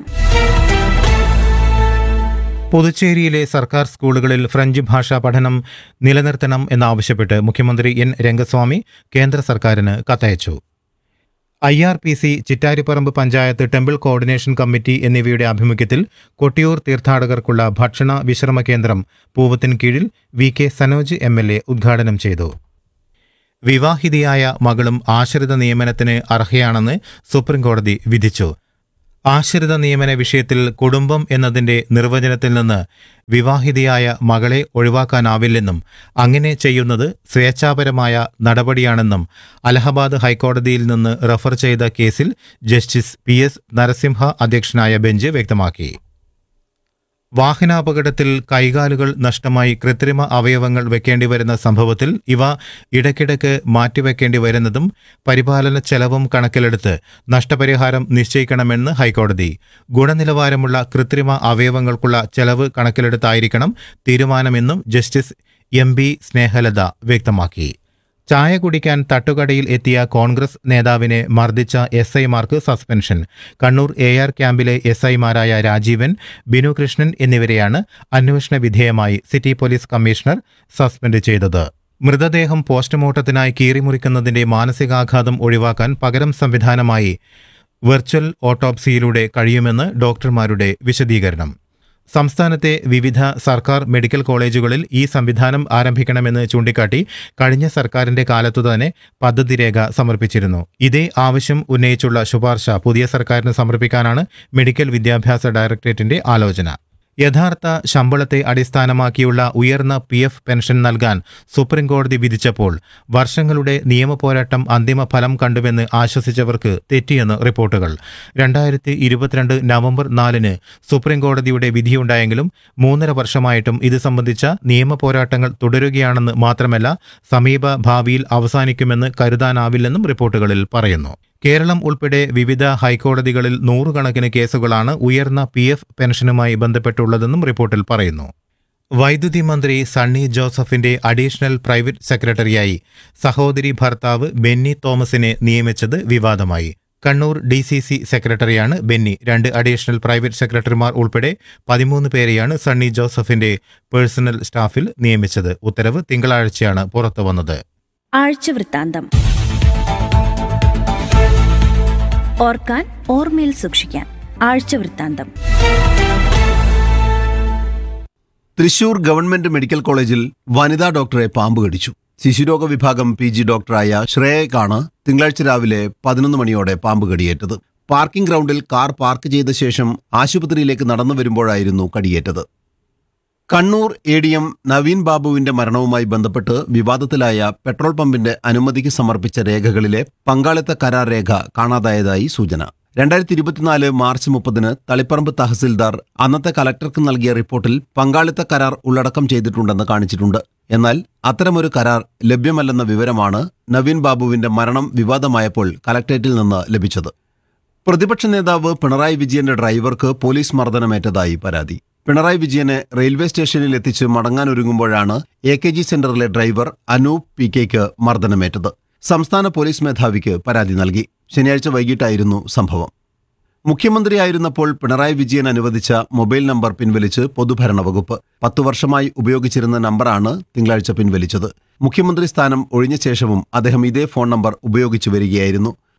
പുതുച്ചേരിയിലെ സർക്കാർ സ്കൂളുകളിൽ ഫ്രഞ്ച് ഭാഷാ പഠനം നിലനിർത്തണം എന്നാവശ്യപ്പെട്ട് മുഖ്യമന്ത്രി എൻ രംഗസ്വാമി കേന്ദ്ര സർക്കാരിന് കത്തയച്ചു I R P C Chittariparamba panchayat temple coordination committee എന്നിവയുടെ ആഭിമുഖ്യത്തിൽ കൊട്ടിയൂർ തീർത്ഥാടകർക്കുള്ള ഭക്ഷണ വിശ്രമ കേന്ദ്രം പൂവത്തിന് കീഴിൽ V K Sanoj M L A ഉദ്ഘാടനം ചെയ്തു വിവാഹിതയായ മകളും ആശ്രിത നിയമനത്തിന് അർഹയാണെന്ന് സുപ്രീംകോടതി വിധിച്ചു ആശ്രിത നിയമന വിഷയത്തിൽ കുടുംബം എന്നതിന്റെ നിർവചനത്തിൽ നിന്ന് വിവാഹിതയായ മകളെ ഒഴിവാക്കാനാവില്ലെന്നും അങ്ങനെ ചെയ്യുന്നത് സ്വേച്ഛാപരമായ നടപടിയാണെന്നും അലഹബാദ് ഹൈക്കോടതിയിൽ നിന്ന് റഫർ ചെയ്ത കേസിൽ ജസ്റ്റിസ് പി എസ് നരസിംഹ അധ്യക്ഷനായ ബെഞ്ച് വ്യക്തമാക്കി വാഹനാപകടത്തിൽ കൈകാലുകൾ നഷ്ടമായി കൃത്രിമ അവയവങ്ങൾ വെക്കേണ്ടി വരുന്ന സംഭവത്തിൽ ഇവ ഇടയ്ക്കിടയ്ക്ക് മാറ്റിവെക്കേണ്ടി വരുന്നതും പരിപാലന ചെലവും കണക്കിലെടുത്ത് നഷ്ടപരിഹാരം നിശ്ചയിക്കണമെന്ന് ഹൈക്കോടതി ഗുണനിലവാരമുള്ള കൃത്രിമ അവയവങ്ങൾക്കുള്ള ചെലവ് കണക്കിലെടുത്തായിരിക്കണം തീരുമാനമെന്നും ജസ്റ്റിസ് എം ബി സ്നേഹലത വ്യക്തമാക്കി ചായ കുടിക്കാൻ തട്ടുകടയിൽ എത്തിയ കോൺഗ്രസ് നേതാവിനെ മർദ്ദിച്ച എസ് ഐമാർക്ക് സസ്പെൻഷൻ കണ്ണൂർ എ ആർ ക്യാമ്പിലെ എസ് ഐമാരായ രാജീവൻ ബിനു കൃഷ്ണൻ എന്നിവരെയാണ് അന്വേഷണ വിധേയമായി സിറ്റി പോലീസ് കമ്മീഷണർ സസ്പെൻഡ് ചെയ്തത് മൃതദേഹം പോസ്റ്റ്മോർട്ടത്തിനായി കീറിമുറിക്കുന്നതിന്റെ മാനസികാഘാതം ഒഴിവാക്കാൻ പകരം സംവിധാനമായി വെർച്വൽ ഓട്ടോപ്സിയിലൂടെ കഴിയുമെന്ന് ഡോക്ടർമാരുടെ വിശദീകരണം സംസ്ഥാനത്തെ വിവിധ സർക്കാർ മെഡിക്കൽ കോളേജുകളിൽ ഈ സംവിധാനം ആരംഭിക്കണമെന്ന് ചൂണ്ടിക്കാട്ടി കഴിഞ്ഞ സർക്കാരിന്റെ കാലത്തു തന്നെ പദ്ധതി രേഖ സമർപ്പിച്ചിരുന്നു ഇതേ ആവശ്യം ഉന്നയിച്ചുള്ള ശുപാർശ പുതിയ സർക്കാരിന് സമർപ്പിക്കാനാണ് മെഡിക്കൽ വിദ്യാഭ്യാസ ഡയറക്ടറേറ്റിന്റെ ആലോചന യഥാർത്ഥ ശമ്പളത്തെ അടിസ്ഥാനമാക്കിയുള്ള ഉയർന്ന പി എഫ് പെൻഷൻ നൽകാൻ സുപ്രീംകോടതി വിധിച്ചപ്പോൾ വർഷങ്ങളുടെ നിയമപോരാട്ടം അന്തിമ ഫലം കണ്ടുവെന്ന് ആശ്വസിച്ചവർക്ക് തെറ്റിയെന്ന് റിപ്പോർട്ടുകൾ രണ്ടായിരത്തി ഇരുപത്തിരണ്ട് നവംബർ നാലിന് സുപ്രീംകോടതിയുടെ വിധിയുണ്ടായെങ്കിലും മൂന്നര വർഷമായിട്ടും ഇത് സംബന്ധിച്ച നിയമപോരാട്ടങ്ങൾ തുടരുകയാണെന്ന് മാത്രമല്ല സമീപ ഭാവിയിൽ അവസാനിക്കുമെന്ന് കരുതാനാവില്ലെന്നും റിപ്പോർട്ടുകളിൽ പറയുന്നു കേരളം ഉൾപ്പെടെ വിവിധ ഹൈക്കോടതികളിൽ നൂറുകണക്കിന് കേസുകളാണ് ഉയർന്ന പി എഫ് പെൻഷനുമായി ബന്ധപ്പെട്ടുള്ളതെന്നും റിപ്പോർട്ടിൽ പറയുന്നു വൈദ്യുതി മന്ത്രി സണ്ണി ജോസഫിന്റെ അഡീഷണൽ പ്രൈവറ്റ് സെക്രട്ടറിയായി സഹോദരി ഭർത്താവ് ബെന്നി തോമസിനെ നിയമിച്ചത് വിവാദമായി കണ്ണൂർ ഡി സി സി സെക്രട്ടറിയാണ് ബെന്നി രണ്ട് അഡീഷണൽ പ്രൈവറ്റ് സെക്രട്ടറിമാർ ഉൾപ്പെടെ പതിമൂന്ന് പേരെയാണ് സണ്ണി ജോസഫിന്റെ പേഴ്സണൽ സ്റ്റാഫിൽ നിയമിച്ചത് ഉത്തരവ് തിങ്കളാഴ്ചയാണ് പുറത്തു വന്നത് ആഴ്ച വൃത്താന്തം ഓർക്കാൻ ഓർമ്മയിൽ സൂക്ഷിക്കാൻ ആഴ്ച വൃത്താന്തം തൃശൂർ ഗവൺമെന്റ് മെഡിക്കൽ കോളേജിൽ വനിതാ ഡോക്ടറെ പാമ്പ് കടിച്ചു ശിശുരോഗ വിഭാഗം പി ജി ഡോക്ടറായ ശ്രേയക്കാണ് തിങ്കളാഴ്ച രാവിലെ പതിനൊന്ന് മണിയോടെ പാമ്പ് കടിയേറ്റത് പാർക്കിംഗ് ഗ്രൗണ്ടിൽ കാർ പാർക്ക് ചെയ്ത ശേഷം ആശുപത്രിയിലേക്ക് നടന്നു വരുമ്പോഴായിരുന്നു കടിയേറ്റത് Kannur A D M Naveen ബാബുവിന്റെ മരണവുമായി ബന്ധപ്പെട്ട് വിവാദത്തിലായ പെട്രോൾ പമ്പിന്റെ അനുമതിക്ക് സമർപ്പിച്ച രേഖകളിലെ പങ്കാളിത്ത കരാർ രേഖ കാണാതായതായി സൂചന രണ്ടായിരത്തി ഇരുപത്തിനാല് മാർച്ച് മുപ്പതിന് തളിപ്പറമ്പ് തഹസിൽദാർ അന്നത്തെ കലക്ടർക്ക് നൽകിയ റിപ്പോർട്ടിൽ പങ്കാളിത്ത കരാർ ഉള്ളടക്കം ചെയ്തിട്ടുണ്ടെന്ന് കാണിച്ചിട്ടുണ്ട് എന്നാൽ അത്തരമൊരു കരാർ ലഭ്യമല്ലെന്ന വിവരമാണ് നവീൻ ബാബുവിന്റെ മരണം വിവാദമായപ്പോൾ കലക്ടറേറ്റിൽ നിന്ന് ലഭിച്ചത് പ്രതിപക്ഷ നേതാവ് പിണറായി വിജയന്റെ ഡ്രൈവർക്ക് പോലീസ് മർദ്ദനമേറ്റതായി പരാതി പിണറായി വിജയനെ റെയിൽവേ സ്റ്റേഷനിൽ എത്തിച്ച് മടങ്ങാനൊരുങ്ങുമ്പോഴാണ് എ കെ ജി സെന്ററിലെ ഡ്രൈവർ അനൂപ് പി കെക്ക് മർദ്ദനമേറ്റത് സംസ്ഥാന പോലീസ് മേധാവിക്ക് പരാതി നൽകി ശനിയാഴ്ച വൈകിട്ടായിരുന്നു സംഭവം മുഖ്യമന്ത്രിയായിരുന്നപ്പോൾ പിണറായി വിജയൻ അനുവദിച്ച മൊബൈൽ നമ്പർ പിൻവലിച്ച് പൊതുഭരണ വകുപ്പ് പത്തു വർഷമായി ഉപയോഗിച്ചിരുന്ന നമ്പറാണ് തിങ്കളാഴ്ച പിൻവലിച്ചത് മുഖ്യമന്ത്രി സ്ഥാനം ഒഴിഞ്ഞ ശേഷവും അദ്ദേഹം ഇതേ ഫോൺ നമ്പർ ഉപയോഗിച്ചു വരികയായിരുന്നു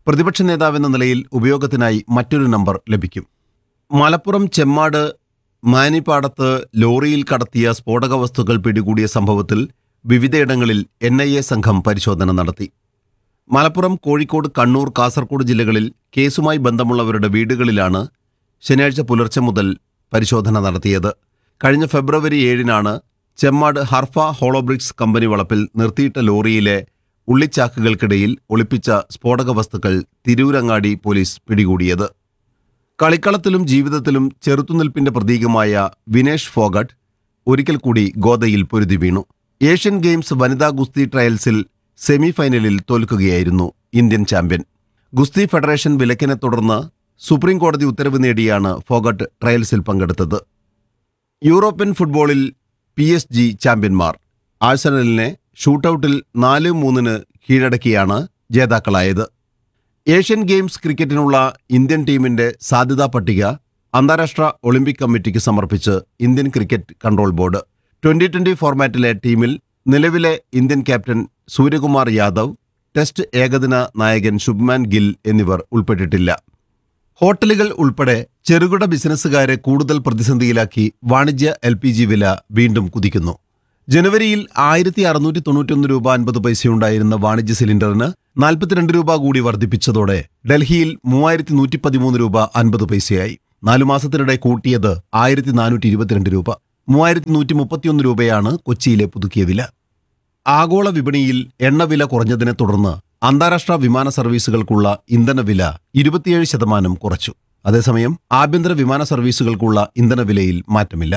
പ്രതിപക്ഷ നേതാവെന്ന നിലയിൽ ഉപയോഗത്തിനായി മറ്റൊരു നമ്പർ ലഭിക്കും മലപ്പുറം ചെമ്മാട് മാനിപ്പാടത്ത് ലോറിയിൽ കടത്തിയ സ്ഫോടക വസ്തുക്കൾ പിടികൂടിയ സംഭവത്തിൽ വിവിധയിടങ്ങളിൽ എൻ ഐ എ സംഘം പരിശോധന നടത്തി മലപ്പുറം കോഴിക്കോട് കണ്ണൂർ കാസർഗോഡ് ജില്ലകളിൽ കേസുമായി ബന്ധമുള്ളവരുടെ വീടുകളിലാണ് ശനിയാഴ്ച പുലർച്ചെ മുതൽ പരിശോധന നടത്തിയത് കഴിഞ്ഞ ഫെബ്രുവരി ഏഴിനാണ് ചെമ്മാട് ഹർഫ ഹോളോബ്രിക്സ് കമ്പനി വളപ്പിൽ നിർത്തിയിട്ട ലോറിയിലെ ഉള്ളിച്ചാക്കുകൾക്കിടയിൽ ഒളിപ്പിച്ച സ്ഫോടക വസ്തുക്കൾ തിരൂരങ്ങാടി പോലീസ് പിടികൂടിയത് കളിക്കളത്തിലും ജീവിതത്തിലും ചെറുത്തുനിൽപ്പിന്റെ പ്രതീകമായ വിനേഷ് ഫോഗട്ട് ഒരിക്കൽ കൂടി ഗോദയിൽ പൊരുതി വീണു ഏഷ്യൻ ഗെയിംസ് വനിതാ ഗുസ്തി ട്രയൽസിൽ സെമി ഫൈനലിൽ തോൽക്കുകയായിരുന്നു ഇന്ത്യൻ ചാമ്പ്യൻ ഗുസ്തി ഫെഡറേഷൻ വിലക്കിനെ തുടർന്ന് സുപ്രീം കോടതി ഉത്തരവ് നേടിയാണ് ഫോഗട്ട് ട്രയൽസിൽ പങ്കെടുത്തത് യൂറോപ്യൻ ഫുട്ബോളിൽ പി എസ് ജി ചാമ്പ്യന്മാർ ആഴ്സണലിനെ ഷൂട്ടൌട്ടിൽ നാല് മൂന്നിന് കീഴടക്കിയാണ് ജേതാക്കളായത് ഏഷ്യൻ ഗെയിംസ് ക്രിക്കറ്റിനുള്ള ഇന്ത്യൻ ടീമിന്റെ സാധ്യതാ പട്ടിക അന്താരാഷ്ട്ര ഒളിമ്പിക് കമ്മിറ്റിക്ക് സമർപ്പിച്ച് Indian cricket control board twenty twenty ഫോർമാറ്റിലെ ടീമിൽ നിലവിലെ Indian captain Suryakumar Yadav test ഏകദിന നായകൻ ശുഭ്മാൻ ഗിൽ എന്നിവർ ഉൾപ്പെട്ടിട്ടില്ല ഹോട്ടലുകൾ ഉൾപ്പെടെ ചെറുകിട ബിസിനസ്സുകാരെ കൂടുതൽ പ്രതിസന്ധിയിലാക്കി വാണിജ്യ എൽ പി ജി വില വീണ്ടും കുതിക്കുന്നു ജനുവരിയിൽ ആയിരത്തി അറുന്നൂറ്റി തൊണ്ണൂറ്റൊന്ന് രൂപ അൻപത് പൈസയുണ്ടായിരുന്ന വാണിജ്യ സിലിണ്ടറിന് നാൽപ്പത്തിരണ്ട് രൂപ കൂടി വർദ്ധിപ്പിച്ചതോടെ ഡൽഹിയിൽ മൂവായിരത്തി നൂറ്റി പതിമൂന്ന് രൂപ അൻപത് പൈസയായി നാലു മാസത്തിനിടെ കൂട്ടിയത് ആയിരത്തി നാനൂറ്റി ഇരുപത്തിരണ്ട് രൂപ മൂവായിരത്തി നൂറ്റി മുപ്പത്തിയൊന്ന് രൂപയാണ് കൊച്ചിയിലെ പുതുക്കിയ വില ആഗോള വിപണിയിൽ എണ്ണവില കുറഞ്ഞതിനെ തുടർന്ന് അന്താരാഷ്ട്ര വിമാന സർവീസുകൾക്കുള്ള ഇന്ധനവില ഇരുപത്തിയേഴ് ശതമാനം കുറച്ചു അതേസമയം ആഭ്യന്തര വിമാന സർവീസുകൾക്കുള്ള ഇന്ധനവിലയിൽ മാറ്റമില്ല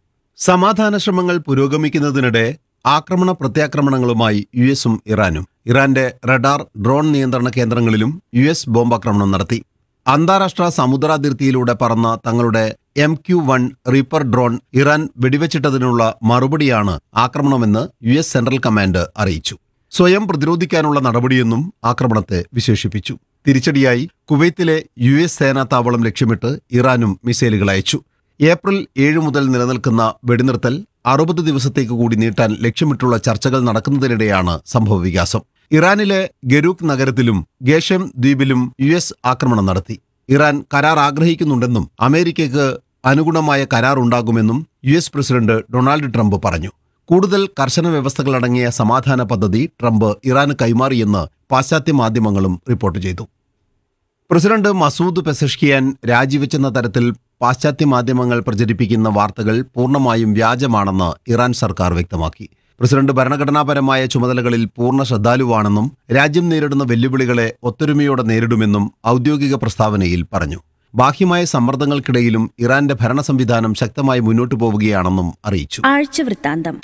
സമാധാന ശ്രമങ്ങൾ പുരോഗമിക്കുന്നതിനിടെ ആക്രമണ പ്രത്യാക്രമണങ്ങളുമായി യു എസും ഇറാനും ഇറാന്റെ റഡാർ ഡ്രോൺ നിയന്ത്രണ കേന്ദ്രങ്ങളിലും യു എസ് ബോംബാക്രമണം നടത്തി അന്താരാഷ്ട്ര സമുദ്രാതിർത്തിയിലൂടെ പറന്ന തങ്ങളുടെ M Q one reaper drone Iran വെടിവെച്ചിട്ടതിനുള്ള മറുപടിയാണ് ആക്രമണമെന്ന് യു എസ് സെൻട്രൽ കമാൻഡ് അറിയിച്ചു സ്വയം പ്രതിരോധിക്കാനുള്ള നടപടിയെന്നും ആക്രമണത്തെ വിശേഷിപ്പിച്ചു തിരിച്ചടിയായി കുവൈത്തിലെ യു എസ് സേനാ താവളം ലക്ഷ്യമിട്ട് ഇറാനും മിസൈലുകൾ അയച്ചു ഏപ്രിൽ ഏഴ് മുതൽ നിലനിൽക്കുന്ന വെടിനിർത്തൽ അറുപത് ദിവസത്തേക്ക് കൂടി നീട്ടാൻ ലക്ഷ്യമിട്ടുള്ള ചർച്ചകൾ നടക്കുന്നതിനിടെയാണ് സംഭവവികാസം ഇറാനിലെ ഗരൂക്ക് നഗരത്തിലും ഗേഷം ദ്വീപിലും യു എസ് ആക്രമണം നടത്തി ഇറാൻ കരാർ ആഗ്രഹിക്കുന്നുണ്ടെന്നും അമേരിക്കയ്ക്ക് അനുഗുണമായ കരാർ ഉണ്ടാകുമെന്നും U S president Donald Trump പറഞ്ഞു കൂടുതൽ കർശന വ്യവസ്ഥകളടങ്ങിയ സമാധാന പദ്ധതി ട്രംപ് ഇറാന് കൈമാറിയെന്ന് പാശ്ചാത്യ മാധ്യമങ്ങളും റിപ്പോർട്ട് ചെയ്തു പ്രസിഡന്റ് മസൂദ് പെസഷ്കിയാൻ രാജിവെച്ചെന്ന തരത്തിൽ പാശ്ചാത്യ മാധ്യമങ്ങൾ പ്രചരിപ്പിക്കുന്ന വാർത്തകൾ പൂർണ്ണമായും വ്യാജമാണെന്ന് ഇറാൻ സർക്കാർ വ്യക്തമാക്കി പ്രസിഡന്റ് ഭരണഘടനാപരമായ ചുമതലകളിൽ പൂർണ്ണ ശ്രദ്ധാലുവാണെന്നും രാജ്യം നേരിടുന്ന വെല്ലുവിളികളെ ഒത്തൊരുമയോടെ നേരിടുമെന്നും ഔദ്യോഗിക പ്രസ്താവനയിൽ പറഞ്ഞു ബാഹ്യമായ സമ്മർദ്ദങ്ങൾക്കിടയിലും ഇറാന്റെ ഭരണ സംവിധാനം ശക്തമായി മുന്നോട്ടു പോവുകയാണെന്നും അറിയിച്ചു ആഴ്ചവൃത്താന്തം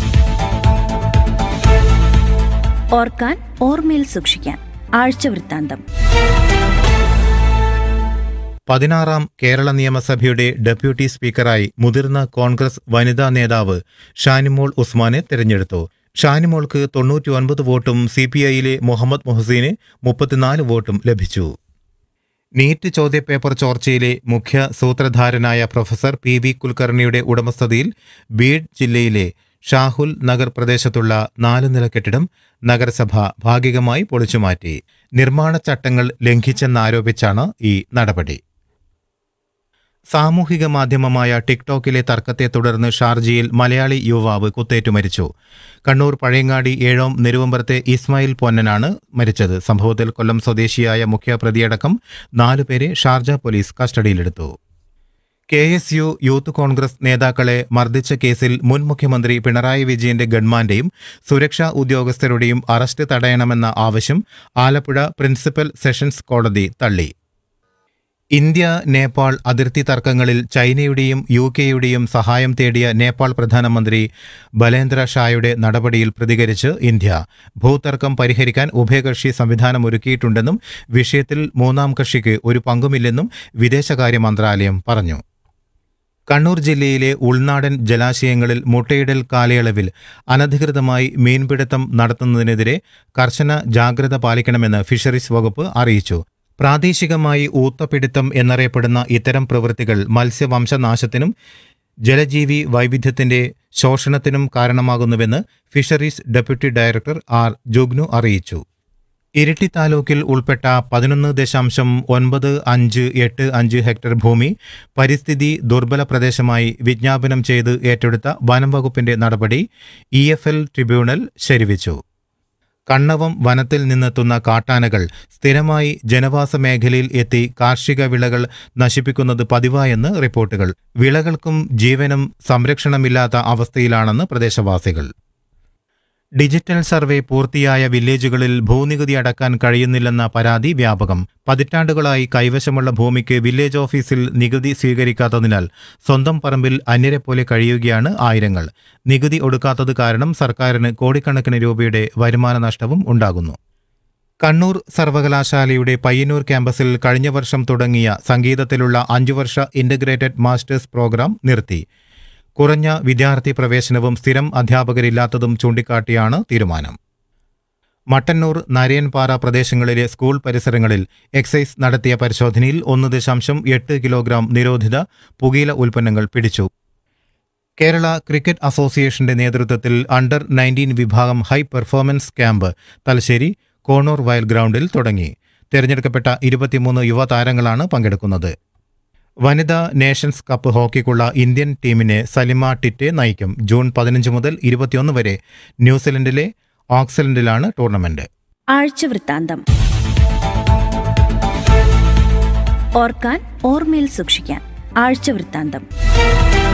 ഓർക്കാൻ ഓർമ്മയിൽ സൂക്ഷിക്കാൻ ആഴ്ചവൃത്താന്തം പതിനാറാം കേരള നിയമസഭയുടെ ഡെപ്യൂട്ടി സ്പീക്കറായി മുതിർന്ന കോൺഗ്രസ് വനിതാ നേതാവ് ഷാനിമോൾ ഉസ്മാനെ തിരഞ്ഞെടുത്തു ഷാനിമോൾക്ക് തൊണ്ണൂറ്റി ഒൻപത് വോട്ടും സി പി ഐയിലെ മുഹമ്മദ് മൊഹസീന് മുപ്പത്തിനാല് വോട്ടും ലഭിച്ചു നീറ്റ് ചോദ്യപേപ്പർ ചോർച്ചയിലെ മുഖ്യ സൂത്രധാരനായ പ്രൊഫസർ പി വി കുൽക്കർണിയുടെ ഉടമസ്ഥതയിൽ ബീഡ് ജില്ലയിലെ ഷാഹുൽ നഗർ പ്രദേശത്തുള്ള നാല് നില കെട്ടിടം നഗരസഭ ഭാഗികമായി പൊളിച്ചുമാറ്റി നിർമ്മാണ ചട്ടങ്ങൾ ലംഘിച്ചെന്നാരോപിച്ചാണ് ഈ നടപടി സാമൂഹിക മാധ്യമമായ ടിക്ടോക്കിലെ തർക്കത്തെ തുടർന്ന് ഷാർജയിൽ മലയാളി യുവാവ് കുത്തേറ്റു മരിച്ചു കണ്ണൂർ പഴയങ്ങാടി ഏഴോം നെരുവമ്പറത്തെ ഇസ്മായിൽ പൊന്നനാണ് മരിച്ചത് സംഭവത്തിൽ കൊല്ലം സ്വദേശിയായ മുഖ്യപ്രതിയടക്കം നാലുപേരെ ഷാർജ പോലീസ് കസ്റ്റഡിയിലെടുത്തു K S U youth Congress നേതാക്കളെ മർദ്ദിച്ച കേസിൽ മുൻ മുഖ്യമന്ത്രി പിണറായി വിജയന്റെ ഗൺമാന്റെയും സുരക്ഷാ ഉദ്യോഗസ്ഥരുടെയും അറസ്റ്റ് തടയണമെന്ന ആവശ്യം ആലപ്പുഴ പ്രിൻസിപ്പൽ സെഷൻസ് കോടതി തള്ളി ഇന്ത്യ നേപ്പാൾ അതിർത്തി തർക്കങ്ങളിൽ ചൈനയുടെയും യു കെയുടെയും സഹായം തേടിയ നേപ്പാൾ പ്രധാനമന്ത്രി ബലേന്ദ്ര ഷായുടെ നടപടിയിൽ പ്രതികരിച്ച് ഇന്ത്യ ഭൂതർക്കം പരിഹരിക്കാൻ ഉഭയകക്ഷി സംവിധാനം ഒരുക്കിയിട്ടുണ്ടെന്നും വിഷയത്തിൽ മൂന്നാം കക്ഷിക്ക് ഒരു പങ്കുമില്ലെന്നും വിദേശകാര്യ മന്ത്രാലയം പറഞ്ഞു കണ്ണൂർ ജില്ലയിലെ ഉൾനാടൻ ജലാശയങ്ങളിൽ മുട്ടയിടൽ കാലയളവിൽ അനധികൃതമായി മീൻപിടുത്തം നടത്തുന്നതിനെതിരെ കർശന ജാഗ്രത പാലിക്കണമെന്ന് ഫിഷറീസ് വകുപ്പ് അറിയിച്ചു പ്രാദേശികമായി ഊത്തപിടുത്തം എന്നറിയപ്പെടുന്ന ഇത്തരം പ്രവൃത്തികൾ മത്സ്യവംശനാശത്തിനും ജലജീവി വൈവിധ്യത്തിന്റെ ശോഷണത്തിനും കാരണമാകുന്നുവെന്ന് fisheries deputy director R Jugnu അറിയിച്ചു ഇരിട്ടി താലൂക്കിൽ ഉൾപ്പെട്ട പതിനൊന്ന് ദശാംശം ഒൻപത് അഞ്ച് എട്ട് അഞ്ച് ഹെക്ടർ ഭൂമി പരിസ്ഥിതി ദുർബല പ്രദേശമായി വിജ്ഞാപനം ചെയ്ത് ഏറ്റെടുത്ത വനം വകുപ്പിന്റെ നടപടി ഇ എഫ് എൽ ട്രിബ്യൂണൽ ശരിവച്ചു കണ്ണവം വനത്തിൽ നിന്നെത്തുന്ന കാട്ടാനകൾ സ്ഥിരമായി ജനവാസ മേഖലയിൽ എത്തി കാർഷിക വിളകൾ നശിപ്പിക്കുന്നത് പതിവായെന്ന് റിപ്പോർട്ടുകൾ വിളകൾക്കും ജീവനും സംരക്ഷണമില്ലാത്ത അവസ്ഥയിലാണെന്ന് പ്രദേശവാസികൾ ഡിജിറ്റൽ സർവേ പൂർത്തിയായ വില്ലേജുകളിൽ ഭൂനികുതി അടക്കാൻ കഴിയുന്നില്ലെന്ന പരാതി വ്യാപകം പതിറ്റാണ്ടുകളായി കൈവശമുള്ള ഭൂമിക്ക് വില്ലേജ് ഓഫീസിൽ നികുതി സ്വീകരിക്കാത്തതിനാൽ സ്വന്തം പറമ്പിൽ അന്യരെ പോലെ കഴിയുകയാണ് ആയിരങ്ങൾ നികുതി ഒടുക്കാത്തത് കാരണം സർക്കാരിന് കോടിക്കണക്കിന് രൂപയുടെ വരുമാന നഷ്ടവും ഉണ്ടാകുന്നു കണ്ണൂർ സർവകലാശാലയുടെ പയ്യന്നൂർ ക്യാമ്പസിൽ കഴിഞ്ഞ വർഷം തുടങ്ങിയ സംഗീതത്തിലുള്ള അഞ്ചു വർഷ ഇന്റഗ്രേറ്റഡ് മാസ്റ്റേഴ്സ് പ്രോഗ്രാം നിർത്തി കുറഞ്ഞ വിദ്യാർത്ഥി പ്രവേശനവും സ്ഥിരം അധ്യാപകരില്ലാത്തതും ചൂണ്ടിക്കാട്ടിയാണ് തീരുമാനം മട്ടന്നൂർ നരയൻപാറ പ്രദേശങ്ങളിലെ സ്കൂൾ പരിസരങ്ങളിൽ എക്സൈസ് നടത്തിയ പരിശോധനയിൽ ഒന്ന് ദശാംശം എട്ട് കിലോഗ്രാം നിരോധിത പുകയില ഉൽപ്പന്നങ്ങൾ പിടിച്ചു കേരള ക്രിക്കറ്റ് അസോസിയേഷന്റെ നേതൃത്വത്തിൽ അണ്ടർ നയൻറ്റീൻ വിഭാഗം high performance camp Thalassery Konur വയൽ ഗ്രൗണ്ടിൽ തുടങ്ങി തെരഞ്ഞെടുക്കപ്പെട്ട ഇരുപത്തിമൂന്ന് യുവതാരങ്ങളാണ് പങ്കെടുക്കുന്നത് വനിതാ നേഷൻസ് കപ്പ് ഹോക്കിക്കുള്ള ഇന്ത്യൻ ടീമിനെ സലിമ ടിറ്റെ നയിക്കും ജൂൺ പതിനഞ്ച് മുതൽ ഇരുപത്തിയൊന്ന് വരെ ന്യൂസിലൻഡിലെ ഓക്സലൻഡിലാണ് ടൂർണമെന്റ് ആഴ്ചവൃത്താന്തം ഓർക്കാൻ ഓർമ്മയിൽ സൂക്ഷിക്കാൻ ആഴ്ചവൃത്താന്തം